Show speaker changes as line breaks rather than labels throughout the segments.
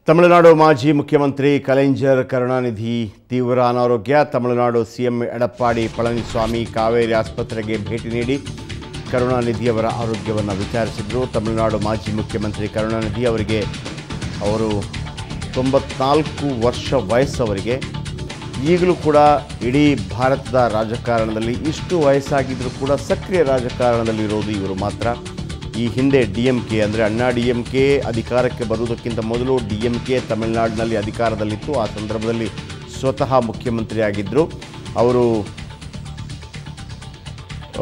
ತಮಿಳುನಾಡು ಮಾಜಿ ಮುಖ್ಯಮಂತ್ರಿ ಕಲೈಂಜರ್ ಕರುಣಾನಿಧಿ ತೀವ್ರ ಅನಾರೋಗ್ಯ ತಮಿಳುನಾಡು ಸಿಎಂ ಎಡಪ್ಪಾಡಿ ಪಳನಿಸ್ವಾಮಿ ಕಾವೇರಿ ಆಸ್ಪತ್ರೆಗೆ ಭೇಟಿ ನೀಡಿ ಕರುಣಾನಿಧಿಯವರ ಆರೋಗ್ಯವನ್ನು ವಿಚಾರಿಸಿದರು ತಮಿಳುನಾಡು ಮಾಜಿ ಮುಖ್ಯಮಂತ್ರಿ ಕರುಣಾನಿಧಿ ಅವರಿಗೆ ಅವರು ತೊಂಬತ್ನಾಲ್ಕು ವರ್ಷ ವಯಸ್ಸವರಿಗೆ ಈಗಲೂ ಕೂಡ ಇಡೀ ಭಾರತದ ರಾಜಕಾರಣದಲ್ಲಿ ಇಷ್ಟು ವಯಸ್ಸಾಗಿದ್ದರೂ ಕೂಡ ಸಕ್ರಿಯ ರಾಜಕಾರಣದಲ್ಲಿ ಇರೋದು ಇವರು ಮಾತ್ರ ಈ ಹಿಂದೆ ಡಿ ಎಂ ಕೆ ಅಂದರೆ ಅಣ್ಣಾ ಡಿ ಎಂ ಕೆ ಅಧಿಕಾರಕ್ಕೆ ಬರುವುದಕ್ಕಿಂತ ಮೊದಲು ಡಿ ಎಂ ಕೆ ತಮಿಳುನಾಡಿನಲ್ಲಿ ಅಧಿಕಾರದಲ್ಲಿತ್ತು ಆ ಸಂದರ್ಭದಲ್ಲಿ ಸ್ವತಃ ಮುಖ್ಯಮಂತ್ರಿ ಆಗಿದ್ದರು ಅವರು ಆ,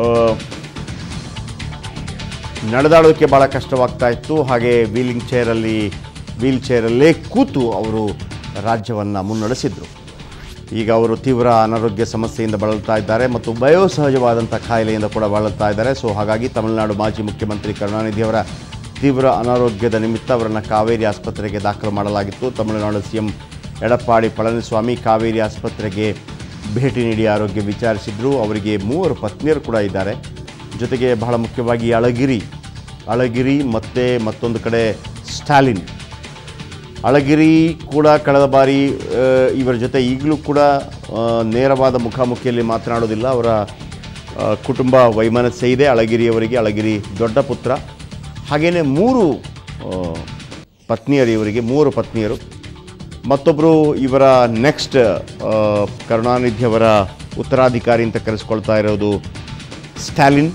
ನಡೆದಾಡೋಕ್ಕೆ ಭಾಳ ಕಷ್ಟವಾಗ್ತಾ ಇತ್ತು ಹಾಗೆ ವೀಲಿಂಗ್ ಚೇರಲ್ಲಿ ವೀಲ್ ಚೇರಲ್ಲೇ ಕೂತು ಅವರು ರಾಜ್ಯವನ್ನು ಮುನ್ನಡೆಸಿದರು ಈಗ ಅವರು ತೀವ್ರ ಅನಾರೋಗ್ಯ ಸಮಸ್ಯೆಯಿಂದ ಬಳಲ್ತಾ ಇದ್ದಾರೆ ಮತ್ತು ವಯೋಸಹಜವಾದಂಥ ಕಾಯಿಲೆಯಿಂದ ಕೂಡ ಬಳಲ್ತಾ ಇದ್ದಾರೆ ಸೊ ಹಾಗಾಗಿ ತಮಿಳುನಾಡು ಮಾಜಿ ಮುಖ್ಯಮಂತ್ರಿ ಕರುಣಾನಿಧಿಯವರ ತೀವ್ರ ಅನಾರೋಗ್ಯದ ನಿಮಿತ್ತ ಅವರನ್ನು ಕಾವೇರಿ ಆಸ್ಪತ್ರೆಗೆ ದಾಖಲು ಮಾಡಲಾಗಿತ್ತು ತಮಿಳುನಾಡು ಸಿಎಂ ಎಡಪ್ಪಾಡಿ ಪಳನಿಸ್ವಾಮಿ ಕಾವೇರಿ ಆಸ್ಪತ್ರೆಗೆ ಭೇಟಿ ನೀಡಿ ಆರೋಗ್ಯ ವಿಚಾರಿಸಿದ್ರು ಅವರಿಗೆ ಮೂವರು ಪತ್ನಿಯರು ಕೂಡ ಇದ್ದಾರೆ ಜೊತೆಗೆ ಬಹಳ ಮುಖ್ಯವಾಗಿ ಅಳಗಿರಿ ಅಳಗಿರಿ ಮತ್ತು ಮತ್ತೊಂದು ಕಡೆ ಸ್ಟಾಲಿನ್ ಅಳಗಿರಿ ಕೂಡ ಕಳೆದ ಬಾರಿ ಆ, ಇವರ ಜೊತೆ ಈಗಲೂ ಕೂಡ ಆ, ನೇರವಾದ ಮುಖಾಮುಖಿಯಲ್ಲಿ ಮಾತನಾಡೋದಿಲ್ಲ ಅವರ ಆ, ಕುಟುಂಬ ವೈಮನಸ್ಸೆ ಇದೆ ಅಳಗಿರಿಯವರಿಗೆ ಅಳಗಿರಿ ದೊಡ್ಡ ಪುತ್ರ ಹಾಗೆಯೇ ಮೂರು ಆ, ಪತ್ನಿಯರು ಇವರಿಗೆ ಮೂರು ಪತ್ನಿಯರು ಮತ್ತೊಬ್ಬರು ಇವರ ನೆಕ್ಸ್ಟ್ ಕರುಣಾನಿಧಿಯವರ ಉತ್ತರಾಧಿಕಾರಿ ಅಂತ ಕರೆಸ್ಕೊಳ್ತಾ ಇರೋದು ಸ್ಟಾಲಿನ್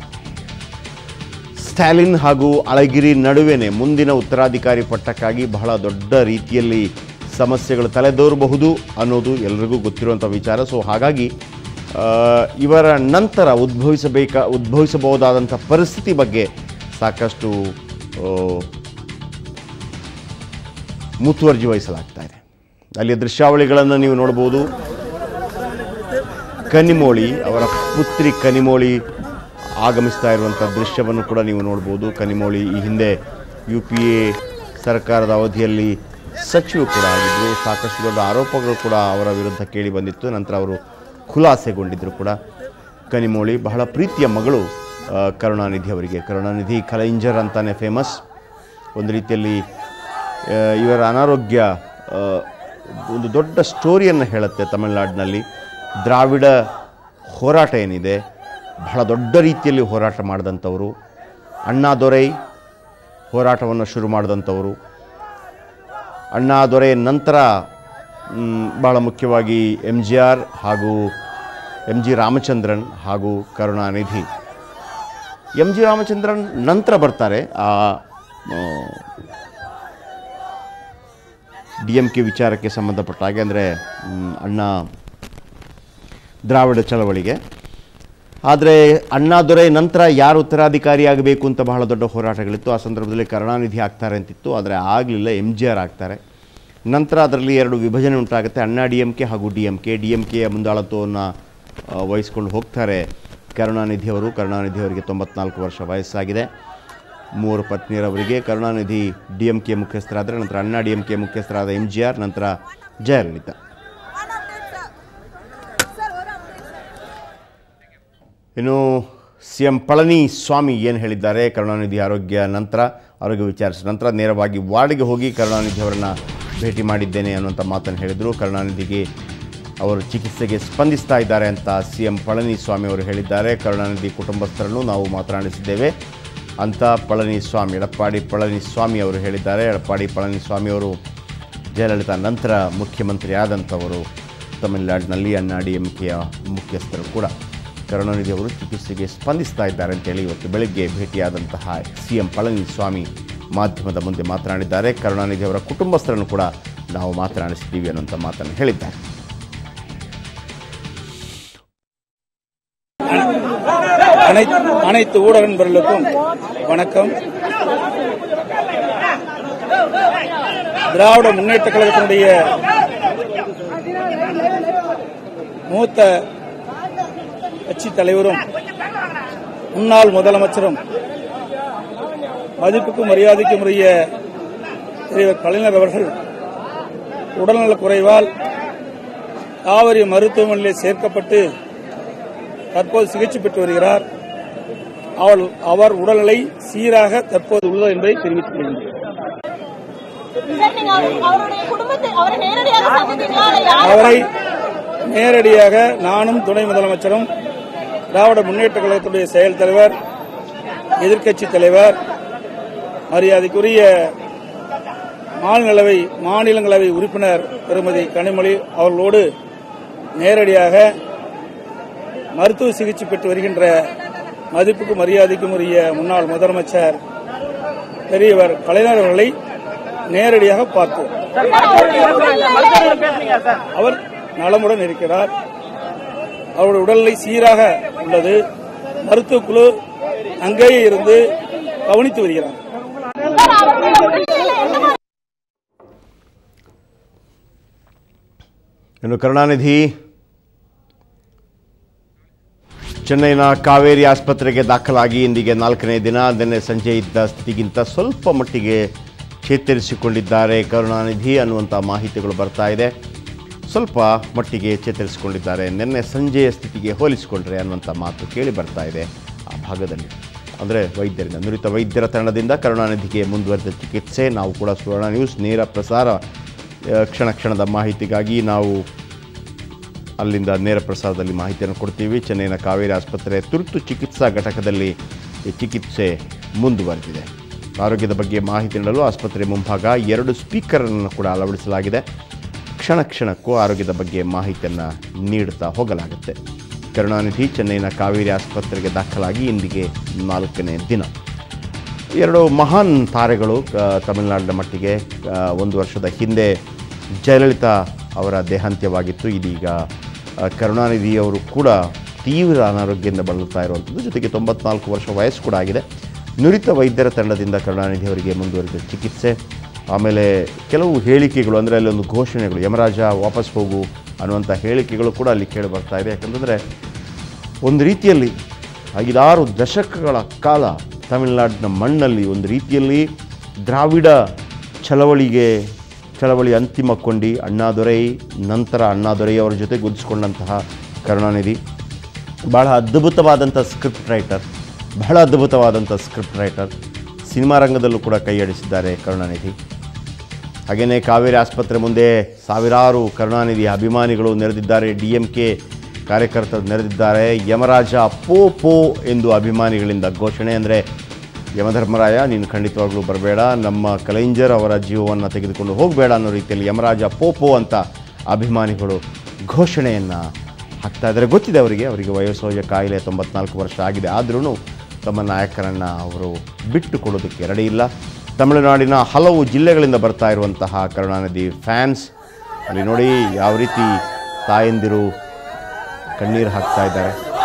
ಸ್ಟಾಲಿನ್ ಹಾಗೂ ಅಳಗಿರಿ ನಡುವೆನೇ ಮುಂದಿನ ಉತ್ತರಾಧಿಕಾರಿ ಪಟ್ಟಕ್ಕಾಗಿ ಬಹಳ ದೊಡ್ಡ ರೀತಿಯಲ್ಲಿ ಸಮಸ್ಯೆಗಳು ತಲೆದೋರಬಹುದು ಅನ್ನೋದು ಎಲ್ರಿಗೂ ಗೊತ್ತಿರುವಂಥ ವಿಚಾರ ಸೊ ಹಾಗಾಗಿ ಆ, ಇವರ ನಂತರ ಉದ್ಭವಿಸಬೇಕ ಉದ್ಭವಿಸಬಹುದಾದಂಥ ಪರಿಸ್ಥಿತಿ ಬಗ್ಗೆ ಸಾಕಷ್ಟು ಆ, ಮುತುವರ್ಜಿ ವಹಿಸಲಾಗ್ತಾ ಇದೆ ಅಲ್ಲಿಯ ದೃಶ್ಯಾವಳಿಗಳನ್ನು ನೀವು ನೋಡ್ಬೋದು ಕನಿಮೋಳಿ ಅವರ ಪುತ್ರಿ ಕನಿಮೋಳಿ ಆಗಮಿಸ್ತಾ ಇರುವಂಥ ದೃಶ್ಯವನ್ನು ಕೂಡ ನೀವು ನೋಡ್ಬೋದು ಕನಿಮೋಳಿ ಈ ಹಿಂದೆ ಯು ಪಿ ಎ ಸರ್ಕಾರದ ಅವಧಿಯಲ್ಲಿ ಸಚಿವ ಕೂಡ ಆಗಿದ್ದರು ಸಾಕಷ್ಟು ದೊಡ್ಡ ಆರೋಪಗಳು ಕೂಡ ಅವರ ವಿರುದ್ಧ ಕೇಳಿ ಬಂದಿತ್ತು ನಂತರ ಅವರು ಖುಲಾಸೆಗೊಂಡಿದ್ದರು ಕೂಡ ಕನಿಮೋಳಿ ಬಹಳ ಪ್ರೀತಿಯ ಮಗಳು ಆ, ಕರುಣಾನಿಧಿ ಅವರಿಗೆ ಕರುಣಾನಿಧಿ ಕಲೈಂಜರ್ ಅಂತಾನೆ ಫೇಮಸ್ ಒಂದು ರೀತಿಯಲ್ಲಿ ಆ, ಇವರ ಅನಾರೋಗ್ಯ ಆ, ಒಂದು ದೊಡ್ಡ ಸ್ಟೋರಿಯನ್ನು ಹೇಳುತ್ತೆ ತಮಿಳುನಾಡಿನಲ್ಲಿ ದ್ರಾವಿಡ ಹೋರಾಟ ಏನಿದೆ ಬಹಳ ದೊಡ್ಡ ರೀತಿಯಲ್ಲಿ ಹೋರಾಟ ಮಾಡಿದಂಥವರು ಅಣ್ಣಾ ದೊರೈ ಹೋರಾಟವನ್ನು ಶುರು ಮಾಡಿದಂಥವರು ಅಣ್ಣಾ ದೊರೆ ನಂತರ ಮ್, ಬಹಳ ಮುಖ್ಯವಾಗಿ ಎಮ್ ಜಿ ಆರ್ ಹಾಗೂ ಎಮ್ ಜಿ ರಾಮಚಂದ್ರನ್ ಹಾಗೂ ಕರುಣಾನಿಧಿ ಎಮ್ ಜಿ ರಾಮಚಂದ್ರನ್ ನಂತರ ಬರ್ತಾರೆ ಆ ಡಿ ಎಮ್ ಕೆ ವಿಚಾರಕ್ಕೆ ಸಂಬಂಧಪಟ್ಟ ಹಾಗೆ ಅಂದರೆ ಅಣ್ಣ ದ್ರಾವಿಡ ಚಳವಳಿಗೆ ಆದರೆ ಅಣ್ಣಾದೊರೆ ನಂತರ ಯಾರು ಉತ್ತರಾಧಿಕಾರಿಯಾಗಬೇಕು ಅಂತ ಬಹಳ ದೊಡ್ಡ ಹೋರಾಟಗಳಿತ್ತು ಆ ಸಂದರ್ಭದಲ್ಲಿ ಕರುಣಾನಿಧಿ ಆಗ್ತಾರೆ ಅಂತಿತ್ತು ಆದರೆ ಆಗಲಿಲ್ಲ ಎಮ್ ಜಿ ಆರ್ ಆಗ್ತಾರೆ ನಂತರ ಅದರಲ್ಲಿ ಎರಡು ವಿಭಜನೆ ಉಂಟಾಗುತ್ತೆ ಅಣ್ಣಾ ಡಿ ಎಮ್ ಕೆ ಹಾಗೂ D M K D M ಕೆಯ ಮುಂದಾಳತ್ವವನ್ನು ಆ, ವಹಿಸ್ಕೊಂಡು ಹೋಗ್ತಾರೆ ಕರುಣಾನಿಧಿ ಅವರು ಕರುಣಾನಿಧಿ ಅವರಿಗೆ ತೊಂಬತ್ನಾಲ್ಕು ವರ್ಷ ವಯಸ್ಸಾಗಿದೆ ಮೂವರು ಪತ್ನಿಯರವರಿಗೆ ಕರುಣಾನಿಧಿ ಡಿ ಎಮ್ ಕೆ ಮುಖ್ಯಸ್ಥರಾದರೆ ನಂತರ ಅಣ್ಣಾ ಡಿ ಎಮ್ ಕೆ ಮುಖ್ಯಸ್ಥರಾದ ಎಮ್ ಜಿ ಆರ್ ನಂತರ ಜಯಲಲಿತಾ ಇನ್ನು ಸಿ ಎಂ ಪಳನಿ ಸ್ವಾಮಿ ಏನು ಹೇಳಿದ್ದಾರೆ ಕರುಣಾನಿಧಿ ಆರೋಗ್ಯ ನಂತರ ಆರೋಗ್ಯ ವಿಚಾರಿಸಿದ ನಂತರ ನೇರವಾಗಿ ವಾರ್ಡ್ಗೆ ಹೋಗಿ ಕರುಣಾನಿಧಿ ಅವರನ್ನು ಭೇಟಿ ಮಾಡಿದ್ದೇನೆ ಅನ್ನುವಂಥ ಮಾತನ್ನು ಹೇಳಿದರು ಕರುಣಾನಿಧಿಗೆ ಅವರು ಚಿಕಿತ್ಸೆಗೆ ಸ್ಪಂದಿಸ್ತಾ ಇದ್ದಾರೆ ಅಂತ ಸಿ ಎಂ ಪಳನಿಸ್ವಾಮಿ ಅವರು ಹೇಳಿದ್ದಾರೆ ಕರುಣಾನಿಧಿ ಕುಟುಂಬಸ್ಥರನ್ನು ನಾವು ಮಾತನಾಡಿಸಿದ್ದೇವೆ ಅಂತ ಪಳನಿಸ್ವಾಮಿ ಎಡಪ್ಪಾಡಿ ಪಳನಿಸ್ವಾಮಿ ಅವರು ಹೇಳಿದ್ದಾರೆ ಎಡಪ್ಪಾಡಿ ಪಳನಿಸ್ವಾಮಿ ಅವರು ಜಯಲಲಿತಾ ನಂತರ ಮುಖ್ಯಮಂತ್ರಿ ಆದಂಥವರು ತಮಿಳುನಾಡಿನಲ್ಲಿ ಅಣ್ಣಾ ಡಿ ಎಂ ಕೆಯ ಮುಖ್ಯಸ್ಥರು ಕೂಡ ಕರುಣಾನಿಧಿ ಅವರು ಚಿಕಿತ್ಸೆಗೆ ಸ್ಪಂದಿಸ್ತಾ ಇದ್ದಾರೆ ಅಂತೇಳಿ ಇವತ್ತು ಬೆಳಗ್ಗೆ ಭೇಟಿಯಾದಂತಹ ಸಿ ಎಂ ಪಳನಿಸ್ವಾಮಿ ಮಾಧ್ಯಮದ ಮುಂದೆ ಮಾತನಾಡಿದ್ದಾರೆ ಕರುಣಾನಿಧಿ ಅವರ ಕುಟುಂಬಸ್ಥರನ್ನು ಕೂಡ ನಾವು ಮಾತನಾಡಿಸಿದ್ದೀವಿ ಅನ್ನುವಂಥ ಮಾತನ್ನು ಹೇಳಿದ್ದಾರೆ
அனைத்து அனைத்து ஊடக நண்பர்களுக்கும் வணக்கம் திராவிட முன்னேற்ற கழகத்தினுடைய மூத்த கட்சி தலைவரும் முன்னாள் முதலமைச்சரும் மதிப்புக்கும் மரியாதைக்கும் உரிய தலைவர் கலைஞர் அவர்கள் உடல்நலக் குறைவால் காவிரி மருத்துவமனையிலே சேர்க்கப்பட்டு தற்போது சிகிச்சை பெற்று வருகிறார் அவள் அவர் உடல்நிலை சீராக தற்போது உள்ளது என்பதை தெரிவித்துக் கொள்கின்றேன்
சார் நீங்க அவரு- அவருடைய குடும்பத்தை அவரை நேரடியாக சந்தித்தீங்களா இல்ல யாரு
அவரை நேரடியாக நானும் துணை முதலமைச்சரும் திராவிட முன்னேற்ற கழகத்துடைய செயல் தலைவர் எதிர்க்கட்சி தலைவர் மரியாதைக்குரிய மாநிலங்களவை மாநிலங்களவை உறுப்பினர் திருமதி கனிமொழி அவர்களோடு நேரடியாக மருத்துவ சிகிச்சை பெற்று வருகின்ற மதிப்புக்கும் மரியாதைக்கும் உரிய முன்னாள் முதலமைச்சர் பெரியவர் கலைஞர் அவர்களை நேரடியாக பார்த்தோம்
அவருடைய உடல்நிலை
அவர் நலமுடன் இருக்கிறார் அவருடைய உடல்நிலை சீராக உள்ளது மருத்துவக் குழு அங்கேயே இருந்து கவனித்து வருகிறார்
சார், அவருடைய உடல்நிலை என்ன மாதிரி
ಇನ್ನು ಕರುಣಾನಿಧಿ ಚೆನ್ನೈನ ಕಾವೇರಿ ಆಸ್ಪತ್ರೆಗೆ ದಾಖಲಾಗಿ ಇಂದಿಗೆ ನಾಲ್ಕನೇ ದಿನ ನಿನ್ನೆ ಸಂಜೆ ಇದ್ದ ಸ್ಥಿತಿಗಿಂತ ಸ್ವಲ್ಪ ಮಟ್ಟಿಗೆ ಚೇತರಿಸಿಕೊಂಡಿದ್ದಾರೆ ಕರುಣಾನಿಧಿ ಅನ್ನುವಂಥ ಮಾಹಿತಿಗಳು ಬರ್ತಾ ಇದೆ ಸ್ವಲ್ಪ ಮಟ್ಟಿಗೆ ಚೇತರಿಸಿಕೊಂಡಿದ್ದಾರೆ ನಿನ್ನೆ ಸಂಜೆಯ ಸ್ಥಿತಿಗೆ ಹೋಲಿಸಿಕೊಂಡ್ರೆ ಅನ್ನುವಂಥ ಮಾತು ಕೇಳಿ ಬರ್ತಾ ಇದೆ ಆ ಭಾಗದಲ್ಲಿ ಅಂದರೆ ವೈದ್ಯರಿಂದ ನುರಿತ ವೈದ್ಯರ ತಂಡದಿಂದ ಕರುಣಾನಿಧಿಗೆ ಮುಂದುವರೆದ ಚಿಕಿತ್ಸೆ ನಾವು ಕೂಡ ಸುವರ್ಣ ನ್ಯೂಸ್ ನೇರ ಪ್ರಸಾರ ಆ, ಕ್ಷಣ ಕ್ಷಣದ ಮಾಹಿತಿಗಾಗಿ ನಾವು ಅಲ್ಲಿಂದ ನೇರ ಪ್ರಸಾರದಲ್ಲಿ ಮಾಹಿತಿಯನ್ನು ಕೊಡ್ತೀವಿ ಚೆನ್ನೈನ ಕಾವೇರಿ ಆಸ್ಪತ್ರೆ ತುರ್ತು ಚಿಕಿತ್ಸಾ ಘಟಕದಲ್ಲಿ ಈ ಚಿಕಿತ್ಸೆ ಮುಂದುವರೆದಿದೆ ಆರೋಗ್ಯದ ಬಗ್ಗೆ ಮಾಹಿತಿ ನೀಡಲು ಆಸ್ಪತ್ರೆ ಮುಂಭಾಗ ಎರಡು ಸ್ಪೀಕರನ್ನು ಕೂಡ ಅಳವಡಿಸಲಾಗಿದೆ ಕ್ಷಣ ಕ್ಷಣಕ್ಕೂ ಆರೋಗ್ಯದ ಬಗ್ಗೆ ಮಾಹಿತಿಯನ್ನು ನೀಡುತ್ತಾ ಹೋಗಲಾಗುತ್ತೆ ಕರುಣಾನಿಧಿ ಚೆನ್ನೈನ ಕಾವೇರಿ ಆಸ್ಪತ್ರೆಗೆ ದಾಖಲಾಗಿ ಇಂದಿಗೆ ನಾಲ್ಕನೇ ದಿನ ಎರಡು ಮಹಾನ್ ತಾರೆಗಳು ಆ, ತಮಿಳುನಾಡಿನ ಮಟ್ಟಿಗೆ ಆ, ಒಂದು ವರ್ಷದ ಹಿಂದೆ ಜಯಲಲಿತಾ ಅವರ ದೇಹಾಂತ್ಯವಾಗಿತ್ತು ಇದೀಗ ಆ, ಕರುಣಾನಿಧಿ ಅವರು ಕೂಡ ತೀವ್ರ ಅನಾರೋಗ್ಯದಿಂದ ಬಳಲ್ತಾ ಇರುವಂಥದ್ದು ಜೊತೆಗೆ ತೊಂಬತ್ನಾಲ್ಕು ವರ್ಷ ವಯಸ್ಸು ಕೂಡ ಆಗಿದೆ ನುರಿತ ವೈದ್ಯರ ತಂಡದಿಂದ ಕರುಣಾನಿಧಿ ಅವರಿಗೆ ಮುಂದುವರಿದ ಚಿಕಿತ್ಸೆ ಆಮೇಲೆ ಕೆಲವು ಹೇಳಿಕೆಗಳು ಅಂದರೆ ಅಲ್ಲಿ ಒಂದು ಘೋಷಣೆಗಳು ಯಮರಾಜ ವಾಪಸ್ ಹೋಗು ಅನ್ನುವಂಥ ಹೇಳಿಕೆಗಳು ಕೂಡ ಅಲ್ಲಿ ಕೇಳಿ ಬರ್ತಾ ಇದೆ ಯಾಕಂತಂದರೆ ಒಂದು ರೀತಿಯಲ್ಲಿ ಐದಾರು ದಶಕಗಳ ಕಾಲ ತಮಿಳುನಾಡಿನ ಮಣ್ಣಲ್ಲಿ ಒಂದು ರೀತಿಯಲ್ಲಿ ದ್ರಾವಿಡ ಚಳವಳಿಗೆ ಚಳವಳಿ ಅಂತಿಮ ಕೊಂಡಿ ಅಣ್ಣಾದೊರೈ ನಂತರ ಅಣ್ಣಾದೊರೈ ಅವರ ಜೊತೆ ಗುರುತಿಸಿಕೊಂಡಂತಹ ಕರುಣಾನಿಧಿ ಭಾಳ ಅದ್ಭುತವಾದಂಥ ಸ್ಕ್ರಿಪ್ಟ್ ರೈಟರ್ ಬಹಳ ಅದ್ಭುತವಾದಂಥ ಸ್ಕ್ರಿಪ್ಟ್ ರೈಟರ್ ಸಿನಿಮಾ ರಂಗದಲ್ಲೂ ಕೂಡ ಕೈಯಾಡಿಸಿದ್ದಾರೆ ಕರುಣಾನಿಧಿ ಹಾಗೆಯೇ ಕಾವೇರಿ ಆಸ್ಪತ್ರೆ ಮುಂದೆ ಸಾವಿರಾರು ಕರುಣಾನಿಧಿ ಅಭಿಮಾನಿಗಳು ನೆರೆದಿದ್ದಾರೆ ಡಿ ಎಂ ಕೆ ಕಾರ್ಯಕರ್ತರು ನೆರೆದಿದ್ದಾರೆ ಯಮರಾಜ ಪೋ ಪೋ ಎಂದು ಅಭಿಮಾನಿಗಳಿಂದ ಘೋಷಣೆ ಅಂದರೆ ಯಮಧರ್ಮರಾಯ ನೀನು ಖಂಡಿತವಾಗ್ಲೂ ಬರಬೇಡ ನಮ್ಮ ಕಲೈಂಜರ್ ಅವರ ಜೀವವನ್ನು ತೆಗೆದುಕೊಂಡು ಹೋಗಬೇಡ ಅನ್ನೋ ರೀತಿಯಲ್ಲಿ ಯಮರಾಜ ಪೋ ಪೋ ಅಂತ ಅಭಿಮಾನಿಗಳು ಘೋಷಣೆಯನ್ನು ಹಾಕ್ತಾ ಇದ್ದಾರೆ ಗೊತ್ತಿದೆ ಅವರಿಗೆ ಅವರಿಗೆ ವಯೋಸಹಜ ಕಾಯಿಲೆ ತೊಂಬತ್ನಾಲ್ಕು ವರ್ಷ ಆಗಿದೆ ಆದ್ರೂ ತಮ್ಮ ನಾಯಕರನ್ನು ಅವರು ಬಿಟ್ಟು ಕೊಡೋದಕ್ಕೆ ರೆಡಿ ಇಲ್ಲ ತಮಿಳುನಾಡಿನ ಹಲವು ಜಿಲ್ಲೆಗಳಿಂದ ಬರ್ತಾ ಇರುವಂತಹ ಕರುಣಾನಿಧಿ ಫ್ಯಾನ್ಸ್ ಅಲ್ಲಿ ನೋಡಿ ಯಾವ ರೀತಿ ತಾಯಂದಿರು ಕಣ್ಣೀರು ಹಾಕ್ತಾ ಇದ್ದಾರೆ